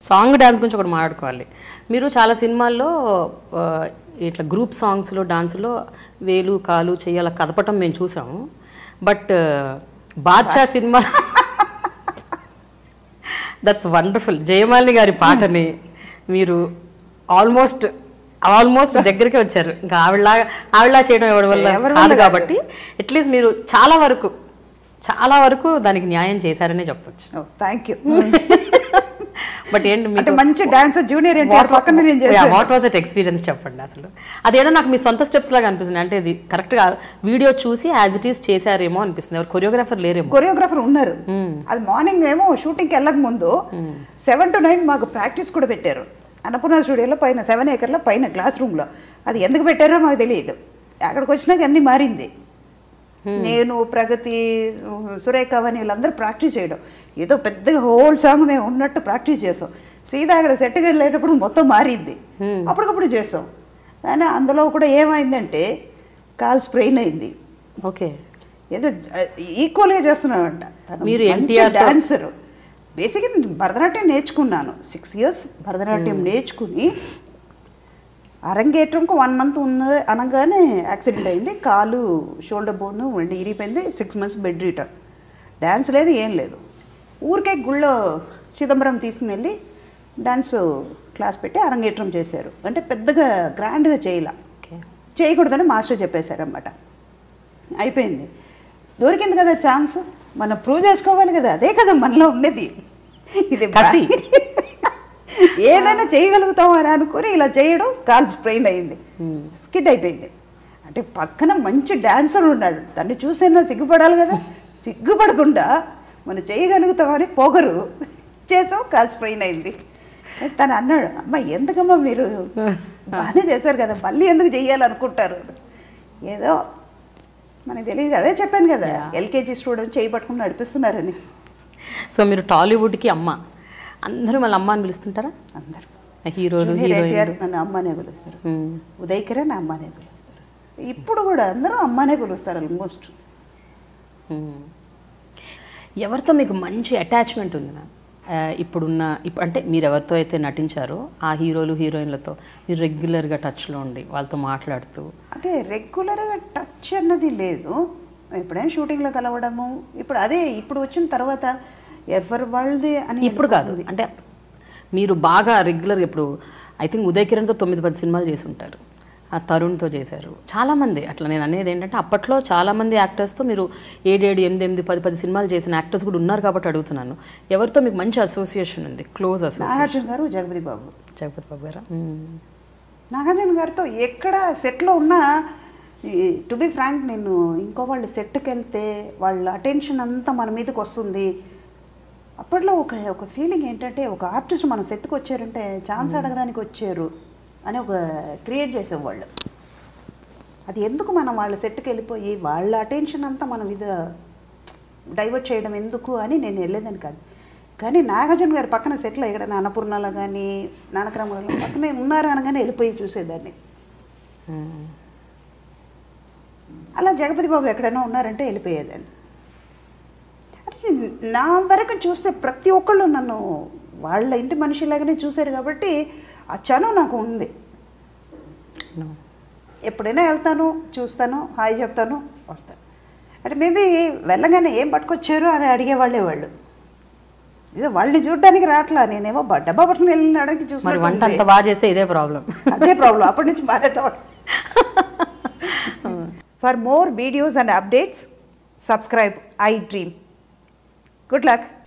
Song dance గురించి ఒకటి మాట్లాడుకోవాలి మీరు చాలా సినిమాల్లో ఆ, ఇట్లా గ్రూప్ సాంగ్స్లో డాన్స్లో వేలు కాలు చెయ్యాల కదపటం మేము చూసాము but Badshah cinema that's wonderful Jayamalini గారి పాటని మీరు ఆల్మోస్ట్ ఆల్మోస్ట్ దగ్గరికి వచ్చారు ఇంకా ఆవిడలా ఆవిడలా చేయడం ఎవరి వల్ల ఎవరి కాదు వల్ల కాదు. కాబట్టి అట్లీస్ట్ మీరు చాలా వరకు చాలా వరకు దానికి న్యాయం చేశారనే చెప్పొచ్చు థ్యాంక్ యూ బట్ ఏంటి అంటే మీకు మంచి డాన్సర్ జూనియర్ ఎన్టీఆర్ పక్కన నేను చేశాను వాట్ వాజ్ దట్ ఎక్స్పీరియన్స్ చెప్పండి అసలు అదేదో నాకు మీ సొంత స్టెప్స్ లాగా అనిపిస్తుంది అంటే ఇది కరెక్ట్ గా వీడియో చూసి యాజ్ ఇట్ ఈస్ చేశారేమో అనిపిస్తుంది ఎవరు కొరియోగ్రాఫర్ లేరేమో కొరియోగ్రాఫర్ ఉన్నారు అది మార్నింగ్ ఏమో షూటింగ్కి వెళ్ళక ముందు సెవెన్ టు నైన్ మాకు ప్రాక్టీస్ కూడా పెట్టారు అన్నపూర్ణ స్టూడియోలో పైన సెవెన్ ఏకర్లో పైన క్లాస్ రూమ్లో అది ఎందుకు పెట్టారో మాకు తెలియదు అక్కడికి వచ్చినాక అన్నీ మారింది నేను ప్రగతి సురేఖ అని వీళ్ళందరూ ప్రాక్టీస్ చేయడం ఏదో పెద్దగా హోల్ సాంగ్ మేము ఉన్నట్టు ప్రాక్టీస్ చేసాం సీదా అక్కడ సెట్కి వెళ్ళేటప్పుడు మొత్తం మారింది అప్పటికప్పుడు చేసాం కానీ అందులో కూడా ఏమైందంటే కాల్ స్ప్రెయిన్ అయింది ఓకే ఏదో ఈక్వల్గా చేస్తున్నాడంట మీరు మంచి NTR తో- డాన్సర్ బేసిక్గా నేను భరతనాట్యం నేర్చుకున్నాను సిక్స్ ఇయర్స్ భరతనాట్యం నేర్చుకుని అరంగేట్రంకు వన్ మంత్ ఉన్నది అనగానే యాక్సిడెంట్ అయింది కాలు షోల్డర్ బోన్ రెండు ఇరిగిపోయింది six months bed return dance లేదు ఏం లేదు ఊరికే గుళ్ళో చిదంబరం తీసుకుని వెళ్ళి డాన్స్ క్లాస్ పెట్టి అరంగేట్రం చేశారు అంటే పెద్దగా గ్రాండ్గా చేయలే ఓకే చేయకూడదని మాస్టర్ చెప్పేశారన్నమాట అయిపోయింది దొరికింది కదా ఛాన్స్ మనం ప్రూవ్ చేసుకోవాలి కదా అదే కదా మనలో ఉన్నది ఇది కసి. ఏదైనా చేయగలుగుతాం అని అనుకుని ఇలా చేయడం కాల్ స్ప్రెయిన్ అయింది స్కిడ్ అయిపోయింది అంటే పక్కన మంచి డాన్సర్ ఉన్నాడు దాన్ని చూసైనా సిగ్గుపడాలి కదా సిగ్గుపడకుండా మనం చేయగలుగుతామని పొగరు చేసాం కాల్ స్ప్రెయిన్ అయింది తను అన్నాడు అమ్మ ఎందుకమ్మా మీరు బాగానే చేశారు కదా మళ్ళీ ఎందుకు చెయ్యాలనుకుంటారు ఏదో మనకి తెలియదు అదే చెప్పాను కదా ఎల్కేజీ స్టూడెంట్ చేయి పట్టుకుని నడిపిస్తున్నారని సో మీరు టాలీవుడ్కి అమ్మ అందరూ మళ్ళీ అమ్మ అని పిలుస్తుంటారా అందరు హీరోలు జూనియర్ ఎన్టీఆర్ హీరోయిన్లు నన్ను అమ్మనే పిలుస్తారు ఉదయ్ కిరణ్ అమ్మనే పిలుస్తారు ఇప్పుడు కూడా అందరూ అమ్మనే పిలుస్తారు ఆల్మోస్ట్ మ్మ్. ఎవరితో మీకు మంచి అటాచ్మెంట్ ఉంది మ్యామ్ ఆ, ఇప్పుడున్న ఇప్పుడు అంటే మీరు ఎవరితో అయితే నటించారో ఆ హీరోలు హీరోయిన్లతో మీరు రెగ్యులర్గా టచ్లో ఉండి వాళ్ళతో మాట్లాడుతూ అంటే రెగ్యులర్గా టచ్ అన్నది లేదు ఎప్పుడైనా షూటింగ్లో కలవడము ఇప్పుడు అదే ఇప్పుడు వచ్చిన తర్వాత ఎవరి వాళ్ళది అని ఇప్పుడు కాదు అంటే మీరు బాగా రెగ్యులర్ ఇప్పుడు ఐ థింక్ ఉదయ్ కిరణ్తో తొమ్మిది పది సినిమాలు చేసి ఉంటారు ఆ తరుణ్తో చేశారు చాలామంది అట్లా నేను అనేది ఏంటంటే అప్పట్లో చాలామంది యాక్టర్స్తో మీరు ఏడేడు ఎనిమిది ఎనిమిది పది పది సినిమాలు చేసిన యాక్టర్స్ కూడా ఉన్నారు కాబట్టి అడుగుతున్నాను ఎవరితో మీకు మంచి అసోసియేషన్ ఉంది క్లోజ్ అసోసియేషన్ నాగార్జున గారు జగపతి బాబు జగపతి బాబు గారా నాగార్జున గారితో ఎక్కడ సెట్లో ఉన్నా టు బి ఫ్రాంక్ నేను ఇంకో వాళ్ళు సెట్కి వెళ్తే వాళ్ళ అటెన్షన్ అంతా మన మీదకి వస్తుంది అప్పట్లో ఒక ఒక ఫీలింగ్ ఏంటంటే ఒక ఆర్టిస్ట్ మన సెట్కి వచ్చారంటే ఛాన్స్ అడగడానికి వచ్చారు అని ఒక క్రియేట్ చేసేవాళ్ళు అది ఎందుకు మనం వాళ్ళ సెట్కి వెళ్ళిపోయి వాళ్ళ అటెన్షన్ అంతా మన మీద డైవర్ట్ చేయడం ఎందుకు అని నేను వెళ్ళేదాన్ని కాదు కానీ నాగార్జున గారి పక్కన సెటిల్ ఇక్కడ అన్నపూర్ణలో కానీ నానక్రమంలో పక్కనే ఉన్నారు అనగానే వెళ్ళిపోయి చూసేదాన్ని అలా జగపతి బాబు ఎక్కడైనా ఉన్నారంటే వెళ్ళిపోయేదాన్ని అంటే నా వరకు చూస్తే ప్రతి ఒక్కళ్ళు నన్ను వాళ్ళ ఇంటి మనిషిలాగానే చూశారు కాబట్టి ఆ చనువు నాకు ఉంది ఎప్పుడైనా వెళ్తాను చూస్తాను హాయ్ చెప్తాను వస్తాను అంటే మేబీ వెళ్ళగానే ఏం పట్టుకొచ్చారు అని అడిగేవాళ్ళే వాళ్ళు ఇదో వాళ్ళని చూడడానికి రావట్లా నేనేమో బ- డబ్బా పట్టుకుని వెళ్ళడానికి మరి వంట చూసి అంత బాగా చేస్తే ఇదే ప్రాబ్లం అదే ప్రాబ్లం అప్పటి నుంచి మానేద్దాం for more videos and updates subscribe I dream good luck